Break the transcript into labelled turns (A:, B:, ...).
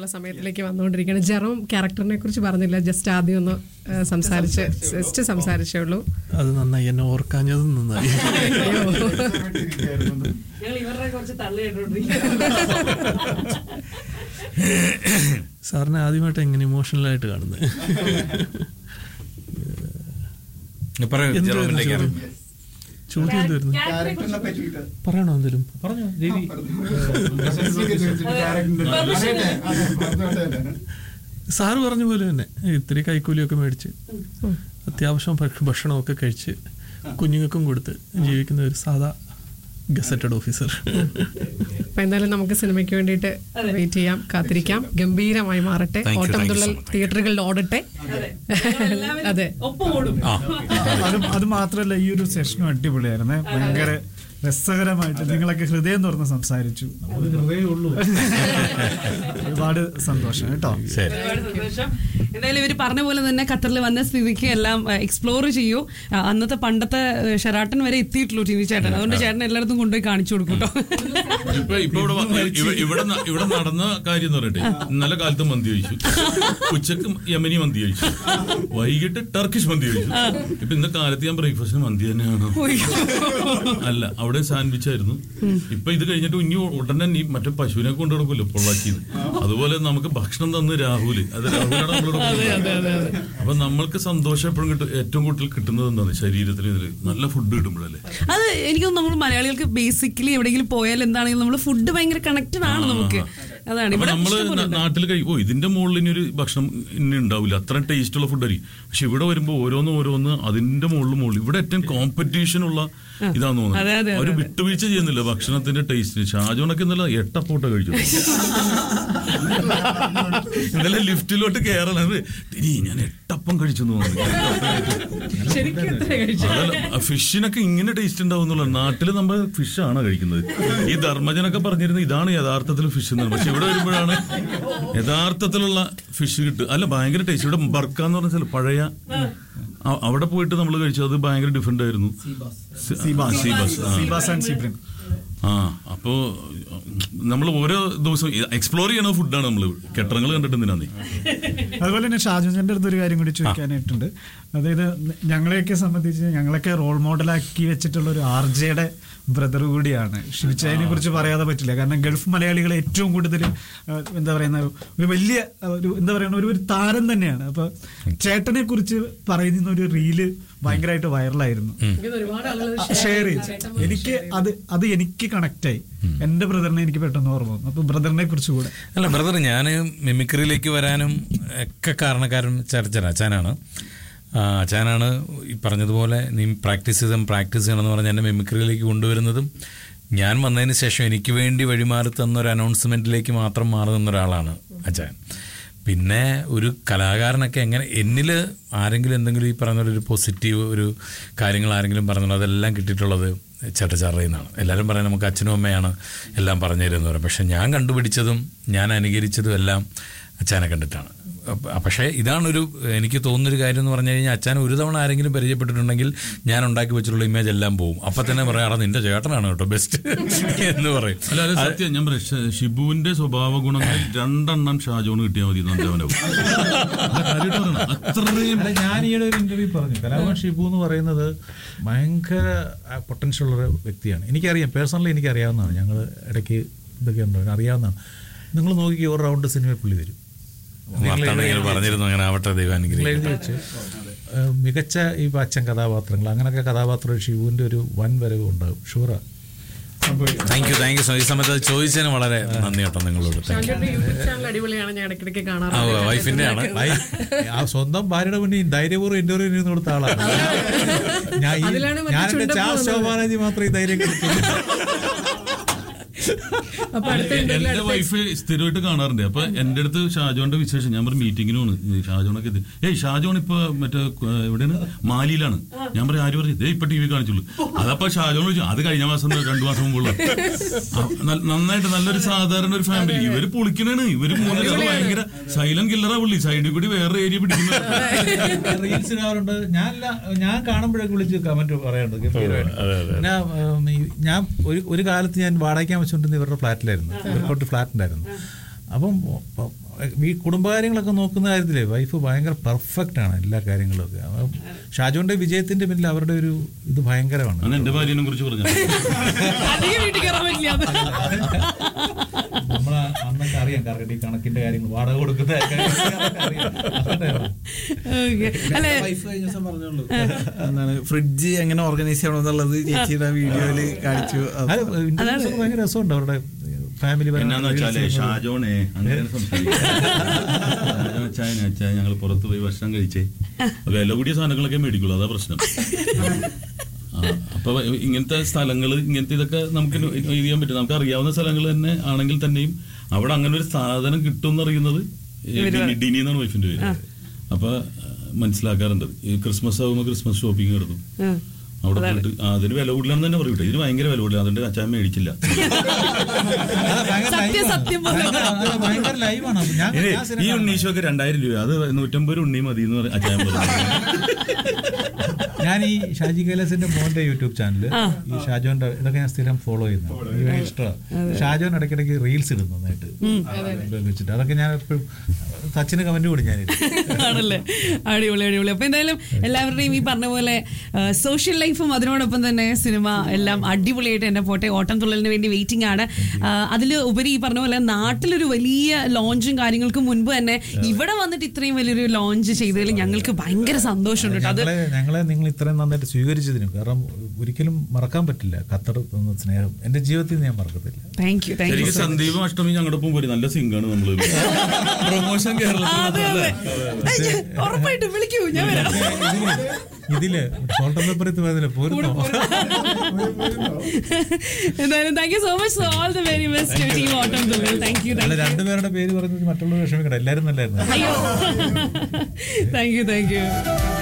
A: ചോദിക്കാനുള്ള സമയത്തിലേക്ക് വന്നുകൊണ്ടിരിക്കുകയാണ് ജെറോം ക്യാരക്ടറിനെ കുറിച്ച് പറഞ്ഞില്ല ജസ്റ്റ് ആദ്യം ഒന്ന് ആ, സംസാരിച്ച് ജസ്റ്റ് സംസാരിച്ചേ ഉള്ളൂ
B: അത് നന്നായി എന്നെ ഓർക്കാഞ്ഞത് നന്നായി
A: ഞങ്ങൾ ഇവരുടെ കുറച്ച് തള്ളി
B: സാറിനെ ആദ്യമായിട്ട് എങ്ങനെ ഇമോഷണലായിട്ട് കാണുന്നത്
C: പറയൂ
B: എന്തുവായിരുന്നു
C: ജെറോമിന്റെ
B: ചോദ്യം?
C: character.
B: ചോദ്യം എന്തായിരുന്നു
D: ക്യാരക്ടറിനെ പറ്റിയിട്ട്
B: പറയണോ എന്തേലും
C: പറഞ്ഞോ ദേവി
B: സാറ് പറഞ്ഞ പോലെ തന്നെ ഇത്തിരി കൈക്കൂലിയൊക്കെ മേടിച്ച് അത്യാവശ്യം ഭക്ഷ- ഭക്ഷണമൊക്കെ കഴിച്ച് കുഞ്ഞുങ്ങൾക്കും കൊടുത്ത് ജീവിക്കുന്ന ഒരു സാധാ ഗസറ്റഡ് ഓഫീസർ
A: അപ്പൊ എന്തായാലും നമുക്ക് സിനിമയ്ക്ക് വേണ്ടിയിട്ട് വെയിറ്റ് ചെയ്യാം കാത്തിരിക്കാം ഗംഭീരമായി മാറട്ടെ
C: Thank you,
A: ഓട്ടം
C: thank you
A: Thullal
C: so much.
A: തിയേറ്ററുകളിൽ ഓടട്ടെ അതെ
C: ആ
E: അത് അത് മാത്രമല്ല ഈ ഒരു സെഷനും അടിപൊളിയായിരുന്നേ ഭയങ്കര രസകരമായിട്ട് നിങ്ങളൊക്കെ ഹൃദയം തുറന്ന് സംസാരിച്ചു ഒരുപാട് സന്തോഷം കേട്ടോ
C: ശരി
F: ഒരുപാട് സന്തോഷം എന്തായാലും ഇവർ പറഞ്ഞ പോലെ തന്നെ ഖത്തറിൽ വന്ന സ്ഥിതിക്ക് എല്ലാം എക്സ്പ്ലോർ ചെയ്യൂ ആ, അന്നത്തെ പണ്ടത്തെ ഏഹ്, ഷെറാട്ടൻ വരെ എത്തിയിട്ടുള്ളൂ ടി വി ചേട്ടൻ അതുകൊണ്ട് ചേട്ടൻ എല്ലായിടത്തും കൊണ്ടുപോയി കാണിച്ചു കൊടുക്കും കേട്ടോ
G: ഇപ്പൊ ഇപ്പൊ ഇവിടെ വ- ഇവ- ഇവിടെ ന- ഇവിടെ നടന്ന കാര്യം എന്ന് പറയട്ടെ ഇന്നലെ കാലത്ത് മന്തി കഴിച്ചു ഉച്ചക്ക് യമനി മന്തി കഴിച്ചു വൈകിട്ട് ടർക്കിഷ് മന്തി കഴിച്ചു ഇപ്പൊ ഇന്ന് കാലത്ത് ഞാൻ ബ്രേക്ക്ഫാസ്റ്റിന് മന്തി തന്നെയാണ് അല്ല അവിടെ സാൻഡ്വിച്ച് ആയിരുന്നു ഇപ്പൊ ഇത് കഴിഞ്ഞിട്ട് ഇനി ഉടനെ നീ മറ്റേ പശുവിനെ കൊണ്ടു നടക്കുമല്ലോ പൊള്ളാക്കിയത് അതുപോലെ നമുക്ക് ഭക്ഷണം തന്ന് രാഹുല് അത് രാഹുലാണ് നമ്മളോട് പറഞ്ഞത്. അപ്പൊ നമ്മൾക്ക് സന്തോഷം എപ്പോഴും കിട്ടും ഏറ്റവും കൂടുതൽ കിട്ടുന്നത് എന്താണ് ശരീരത്തിന് ഇതില് നല്ല ഫുഡ് കിട്ടുമ്പോഴല്ലേ
F: അത് എനിക്ക് തോന്നുന്നു നമ്മൾ മലയാളികൾക്ക് ബേസിക്കലി എവിടെയെങ്കിലും പോയാൽ എന്താണെങ്കിലും നമ്മൾ ഫുഡ് ഭയങ്കര കണക്റ്റഡ് ആണ് നമുക്ക് അതാണ്
G: അപ്പൊ
F: ഇവിടെ
G: നമ്മള്
F: ഇഷ്ടംപോലെ
G: ന- നാട്ടിൽ കഴി ഓ ഇതിന്റെ മുകളിൽ ഇനി ഒരു ഭക്ഷണം ഇനി ഉണ്ടാവില്ല അത്ര ടേസ്റ്റ് ഉള്ള ഫുഡ് ആയിരിക്കും പക്ഷെ ഇവിടെ വരുമ്പോ ഓരോന്ന് ഓരോന്ന് അതിന്റെ മുകളിൽ മുകളിൽ ഇവിടെ ഏറ്റവും കോമ്പറ്റീഷൻ ഉള്ള ഇതാന്ന്
F: അതെ, അതെ,
G: തോന്നുന്നത് ഒരു വിട്ടുവീഴ്ച ചെയ്യുന്നില്ല ഭക്ഷണത്തിന്റെ ടേസ്റ്റിന് ഷാജോണൊക്കെ ഇന്നലെ എട്ടപ്പോട്ട കഴിച്ചു ഇന്നലെ ലിഫ്റ്റിലോട്ട് കയറണത് ഇനി ഞാൻ എട്ടപ്പം കഴിച്ചു എന്ന് തോന്നുന്നു
A: ശരിക്കും എത്ര കഴിച്ചു
G: അതല്ല ഫിഷിനൊക്കെ ഇങ്ങനെ ടേസ്റ്റ് ഉണ്ടാവും എന്നുള്ള നാട്ടില് നമ്മൾ ഫിഷ് ആണ് കഴിക്കുന്നത് ഈ ധർമ്മജനൊക്കെ പറഞ്ഞിരുന്നത് ഇതാണ് യഥാർത്ഥത്തിൽ ഫിഷ് എന്ന് പക്ഷെ ഇവിടെ വരുമ്പോഴാണ് യഥാർത്ഥത്തിലുള്ള ഫിഷ് കിട്ടുക അല്ല ഭയങ്കര ടേസ്റ്റ് ഇവിടെ ബർക്ക എന്ന് പറഞ്ഞാൽ പഴയ അ- അവിടെ പോയിട്ട് നമ്മൾ കഴിച്ചത് അത് ഭയങ്കര ഡിഫറെന്റ് ആയിരുന്നു സി-
E: സീബാസ്
G: സീബാസ് ആ.
E: സീബാസ് ആൻഡ് സീബ്രിൻ
G: ആ അപ്പോ നമ്മൾ ഓരോ ദിവസവും എക്സ്പ്ലോർ ചെയ്യണ ഫുഡാണ് നമ്മൾ കെട്ടറങ്ങൾ കണ്ടിട്ട് എന്തിനാന്നേ
E: അതുപോലെ തന്നെ ഷാജുജന്റെ അടുത്ത് ഒരു കാര്യം കൂടി ചോദിക്കാനായിട്ടുണ്ട് അതായത് ഞങ്ങളെയൊക്കെ സംബന്ധിച്ച് ഞങ്ങളൊക്കെ റോൾ മോഡലാക്കി വെച്ചിട്ടുള്ള ഒരു ആർ ജെയുടെ ബ്രദർ കൂടിയാണ് ഷിവിച്ചായനെ കുറിച്ച് പറയാതെ പറ്റില്ല കാരണം ഗൾഫ് മലയാളികൾ ഏറ്റവും കൂടുതൽ ആ, എന്താ പറയുന്ന ഒരു വലിയ ആ, ഒരു എന്താ പറയുന്ന ഒരു ഒരു താരം തന്നെയാണ് അപ്പൊ ചേട്ടനെ കുറിച്ച് പറയുന്ന ഒരു റീല് ഭയങ്കരമായിട്ട് വൈറലായിരുന്നു
A: ഒരുപാട് ആളുകൾ
E: ഷെയർ ചെയ്തു എനിക്ക് അത് അത് എനിക്ക് കണക്ട് ആയി എന്റെ ബ്രദറിനെ എനിക്ക് പെട്ടെന്ന് ഓർമ്മ വന്നു അപ്പൊ ബ്രദറിനെ കുറിച്ച് കൂടെ
C: അല്ല ബ്രദർ ഞാൻ മിമിക്രിയിലേക്ക് വരാനും ഒക്കെ കാരണക്കാരൻ ചർച്ചൻ അച്ഛനാണ് ആ, അച്ഛനാണ് ഈ പറഞ്ഞതുപോലെ നീ പ്രാക്ടീസ് ചെയ്തും പ്രാക്ടീസ് ചെയ്യണമെന്ന് പറഞ്ഞ് എന്നെ മിമിക്രിയിലേക്ക് കൊണ്ടുവരുന്നതും ഞാൻ വന്നതിന് ശേഷം എനിക്ക് വേണ്ടി വഴിമാറി തന്ന ഒരു അനൗൺസ്മെന്റിലേക്ക് മാത്രം മാറി നിന്ന ഒരാളാണ് അച്ഛൻ പിന്നെ ഒരു കലാകാരനൊക്കെ എങ്ങനെ എന്നിൽ ആരെങ്കിലും എന്തെങ്കിലും ഈ പറഞ്ഞ പോലെ ഒരു പോസിറ്റീവ് ഒരു കാര്യങ്ങൾ ആരെങ്കിലും പറഞ്ഞല്ലോ അതെല്ലാം കിട്ടിയിട്ടുള്ളത് ചേട്ടച്ചാറയിൽ നിന്നാണ് എല്ലാവരും പറയാം നമുക്ക് അച്ഛനും അമ്മയാണ് എല്ലാം പറഞ്ഞു തരുമെന്ന് പറയും പക്ഷെ ഞാൻ കണ്ടുപിടിച്ചതും ഞാൻ അനുകരിച്ചതും എല്ലാം അച്ഛനെ കണ്ടിട്ടാണ് അപ്പ- പക്ഷേ ഇതാണൊരു എനിക്ക് തോന്നുന്നൊരു കാര്യം എന്ന് പറഞ്ഞു കഴിഞ്ഞാൽ അച്ഛൻ ഒരു തവണ ആരെങ്കിലും പരിചയപ്പെട്ടിട്ടുണ്ടെങ്കിൽ ഞാൻ ഉണ്ടാക്കി വെച്ചിട്ടുള്ള ഇമേജ് എല്ലാം പോകും അപ്പം തന്നെ പറയാം "എടാ, നിന്റെ ചേട്ടനാണ് കേട്ടോ ബെസ്റ്റ് എന്ന് പറയും
G: അല്ല അത് സത്യം ഞാൻ പറയാം ഷ- ഷിബുവിന്റെ സ്വഭാവ ഗുണങ്ങളിൽ രണ്ടെണ്ണം ഷാജോണ് കിട്ടിയാൽ മതി എന്ന് അവനാവും അത്രയും
H: അല്ല ഞാൻ ഈയിടെ ഒരു ഇന്റർവ്യൂ പറഞ്ഞു കലാഭവൻ ഷിബു എന്ന് പറയുന്നത് ഭയങ്കര പൊട്ടൻഷ്യൽ ഉള്ള ഒരു വ്യക്തിയാണ് എനിക്കറിയാം പേഴ്സണലി എനിക്ക് അറിയാവുന്നതാണ് ഞങ്ങൾ ഇടയ്ക്ക് ഇതൊക്കെ ഉണ്ട് അറിയാവുന്നതാണ് നിങ്ങൾ നോക്കി ഒരു റൗണ്ട് സിനിമ പുള്ളി വരും
C: വാർത്താണ്ട് ഇങ്ങനെ പറഞ്ഞിരുന്നു അങ്ങനെ ആവട്ടെ ദൈവം
H: നിങ്ങൾ
C: അനുഗ്രഹിക്കട്ടെ
H: എഴുതി വെച്ച് ഏഹ് മികച്ച ഈ അച്ഛൻ കഥാപാത്രങ്ങൾ അങ്ങനെയൊക്കെ കഥാപാത്രം ഷിബുവിൻ്റെ ഒരു വൻ വരവ് ഉണ്ടാകും ഷുവറാ
C: thank you thank you so ഈ സമയത്ത് അത് ചോദിച്ചതിന് വളരെ നന്ദി കേട്ടോ നിങ്ങളോട് താങ്ക് യു
A: യൂട്യൂബ് ചാനൽ അടിപൊളിയാണ് ഞാൻ ഇടയ്ക്കിടയ്ക്ക്
C: ആ
A: കാണാറുണ്ട്
C: വൈഫിന്റെ ആണ്
H: ആ സ്വന്തം ഭാര്യയുടെ മുന്നിൽ ധൈര്യപൂർവ്വം ഇന്റർവ്യൂ ഇരുന്ന് കൊടുത്ത ആളാണ് ഞാൻ ഈ-
A: അതിലാണ് മറ്റേ
H: ഞാൻ എന്റെ
A: ചുണ്ടൻ
H: ചാ
A: പോകുന്നത്.
H: ശോഭാനാജി മാത്രം ഈ ധൈര്യം കൊടുത്തു
A: അപ്പൊ അടുത്ത interview
G: എന്റെ വൈഫ് സ്ഥിരമായിട്ട് കാണാറുണ്ട് അപ്പൊ എന്റെ അടുത്ത് ഷാജോന്റെ വിശേഷം ഞാൻ പറഞ്ഞു മീറ്റിങ്ങിന് പോണ് ഷാജോണൊക്കെ എത്തി ഏയ് ഷാജോൺ ഇപ്പൊ മറ്റേ ഏ, എവിടെയാണ് മാലിയിലാണ് ഞാൻ പറയും ആര് പറഞ്ഞു ദേ ഇപ്പൊ ടി വി കാണിച്ചുള്ളൂ അതപ്പോ ഷാജോൺ ചോദിച്ചു അത് കഴിഞ്ഞ മാസം രണ്ടു മാസം മുമ്പുള്ള ആ, ന- നന്നായിട്ട് നല്ലൊരു സാധാരണ ഒരു ഫാമിലി ഇവര് പൊളിക്കണാണ് ഇവര് മൂന്ന് പേര് ഭയങ്കര സൈലന്റ് കില്ലറാ പുള്ളി സൈഡിൽ കൂടി വേറെ ഏരിയ പിടിക്കുന്നത്
H: റീൽസ് കാണാറുണ്ട് ഞാൻ ഞാൻ കാണുമ്പോഴൊക്കെ വിളിച്ച് കമന്റ് പറയാറുണ്ട് ഗംഭീരമായിട്ട്. പിന്നെ ഉം, ഈ ഞാൻ ഒരു ഒരു കാലത്ത് ഞാൻ വാടകയ്ക്കാൻ വെച്ചുകൊണ്ടിരുന്ന ഇവരുടെ ഫ്ലാറ്റിലായിരുന്നു ഇവർക്കോട്ട് ഫ്ലാറ്റ് ഉണ്ടായിരുന്നു അപ്പം പ- ഈ കുടുംബകാര്യങ്ങളൊക്കെ നോക്കുന്ന കാര്യത്തിലേ വൈഫ് ഭയങ്കര പെർഫെക്റ്റ് ആണ് എല്ലാ കാര്യങ്ങളും ഒക്കെ അപ്പം ഷാജോന്റെ വിജയത്തിന്റെ പിന്നിൽ അവരുടെ ഒരു ഇത് ഭയങ്കരമാണ്
G: അന്ന് എന്റെ ഭാര്യനെ കുറിച്ച് പറഞ്ഞു
F: അധികം വീട്ടിൽ കയറാൻ പറ്റില്ല അത്.
H: നമ്മൾ അന്നൊക്കെ അറിയാം കാരണം ഈ കണക്കിന്റെ കാര്യങ്ങൾ വാടക കൊടുക്കുന്ന കാര്യങ്ങളൊക്കെ അറിയാം. അതുകൊണ്ടായിരുന്നു.
F: Okay. അല്ലെ
D: വൈഫ് കഴിഞ്ഞ ദിവസം പറഞ്ഞോളൂ എന്താണ് ഫ്രിഡ്ജ് എങ്ങനെ ഓർഗനൈസ് ചെയ്യണം എന്നുള്ളത് ചേച്ചിയുടെ വീഡിയോയില് കാണിച്ചു അത്
H: അത് interviews ഒക്കെ ഭയങ്കര രസമുണ്ട് അവരുടെ ഫാമിലി
G: എന്നാന്ന് വെച്ചാലേ ഷാജോണേ അങ്ങനെ സംസാരിക്കും ഷാജോൻ അച്ചായനെ അച്ചായ ഞങ്ങൾ പുറത്ത് പോയി ഭക്ഷണം കഴിച്ചേ വില കൂടിയ സാധനങ്ങളൊക്കെ മേടിക്കുള്ളൂ അതാ പ്രശ്നം ആ, അപ്പൊ ഇങ്ങനത്തെ സ്ഥലങ്ങൾ ഇങ്ങനത്തെ ഇതൊക്കെ നമുക്ക് ഇത് ചെയ്യാൻ പറ്റും നമുക്ക് അറിയാവുന്ന സ്ഥലങ്ങൾ തന്നെ ആണെങ്കിൽ തന്നെയും അവിടെ അങ്ങനെ ഒരു സാധനം കിട്ടും എന്നറിയുന്നത് ഡിനി എന്നാണ് വൈഫിന്റെ പേര് അപ്പൊ ആ, മനസ്സിലാക്കാറുണ്ട് ഈ ക്രിസ്മസ് ആകുമ്പോൾ ക്രിസ്മസ് ഷോപ്പിംഗ് നടത്തും അവിടെ പോയിട്ട് ആ, അതിന് വില കൂടുതലാണെന്ന് തന്നെ പറയൂട്ടെ ഇതിന് ഭയങ്കര വില കൂടുതലാണ് അതുകൊണ്ട് അച്ഛൻ മേടിച്ചില്ല
F: സത്യം സത്യം പോലെ
H: ഭയങ്കര ലൈവാണ് ഞാൻ
G: ഏയ്,
H: ഞാൻ സിനിമ
G: ഈ ഉണ്ണീശോക്ക് രണ്ടായിരം രൂപ അത് നൂറ്റമ്പത് രൂപ ഉണ്ണി മതി എന്ന് പറ- അച്ചായൻ പറഞ്ഞു
H: ഞാൻ ഈ ഷാജി കൈലാസിന്റെ മോന്റെ യൂട്യൂബ് ചാനൽ ഈ ഷാജോന്റെ ഇതൊക്കെ ഞാൻ സ്ഥിരം ഫോളോ ചെയ്യുന്നു എനിക്ക് ഭയങ്കര ഇഷ്ടമാണ് ഷാജോൻ ഇടയ്ക്കിടയ്ക്ക് റീൽസ് ഇടുന്നു നന്നായിട്ട് വെച്ചിട്ട് അതൊക്കെ ഞാൻ എപ്പോഴും സച്ചിന് കമന്റ് കൂടി ഞാൻ
F: ആണല്ലേ അടിപൊളി അടിപൊളി അപ്പൊ എന്തായാലും എല്ലാവരുടെയും ഈ പറഞ്ഞ പോലെ സോഷ്യൽ ലൈഫും അതിനോടൊപ്പം തന്നെ സിനിമ എല്ലാം അടിപൊളിയായിട്ട് എന്നെ പോട്ടെ ഓട്ടം തുള്ളലിന് വേണ്ടി വെയിറ്റിംഗ് ആണ് അതിൽ ഉപരി ഈ പറഞ്ഞ പോലെ നാട്ടിലൊരു വലിയ ലോഞ്ചും കാര്യങ്ങൾക്കും മുൻപ് തന്നെ ഇവിടെ വന്നിട്ട് ഇത്രയും വലിയൊരു ലോഞ്ച് ചെയ്തതിൽ ഞങ്ങൾക്ക് ഭയങ്കര സന്തോഷമുണ്ട് കേട്ടോ അത്
H: ഞങ്ങളെ ഞങ്ങളെ നിങ്ങൾ ഇത്രയും നന്നായിട്ട് സ്വീകരിച്ചതിനും കാരണം ഒരിക്കലും മറക്കാൻ പറ്റില്ല ഖത്തർ തന്ന സ്നേഹം എന്റെ ജീവിതത്തിൽ ഞാൻ മറക്കത്തില്ല
F: താങ്ക് യു താങ്ക് യു
G: ശരിക്കും സന്ദീപും അഷ്ടമി ഞങ്ങളുടെ ഒപ്പം പോരും നല്ല സിംഗാണ് നമ്മള് പ്രൊമോഷൻ
F: അതെ അതെ അയ്യ, ഉറപ്പായിട്ടും വിളിക്കൂ ഞാൻ വരാം
H: ഇതില് സോൾട്ട് പേപ്പറത്ത് പോയതില്ല പോരുന്നോ
F: എന്തായാലും thank you so much all the very best team Ottam Thullal thank you
H: അല്ല രണ്ടുപേരുടെ പേര് പറഞ്ഞത് മറ്റുള്ളവർ വിഷമിക്കട്ടെ എല്ലാരും നല്ലായിരുന്നു
F: അയ്യോ താങ്ക് യു താങ്ക് യു